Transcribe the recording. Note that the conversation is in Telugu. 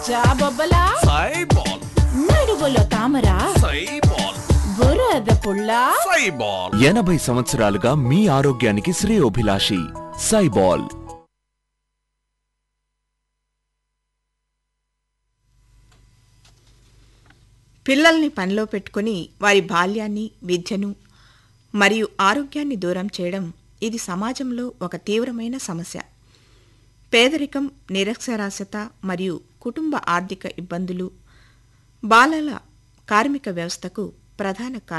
జాబొబ్బలా సైబాల్ నడువులో తామరా సైబాల్ బురద పుల్లా సైబాల్ ఎనభై సంవత్సరాలుగా మీ ఆరోగ్యానికి శ్రేయోభిలాషి సైబాల్ పిల్లల్ని పనిలో పెట్టుకుని వారి బాల్యాన్ని విద్యను మరియు ఆరోగ్యాన్ని దూరం చేయడం ఇది సమాజంలో ఒక తీవ్రమైన సమస్య పేదరికం నిరక్షరాస్యత మరియు కుటుంబ ఆర్థిక ఇబ్బందులు బాలల కార్మిక వ్యవస్థకు ప్రధాన కారణం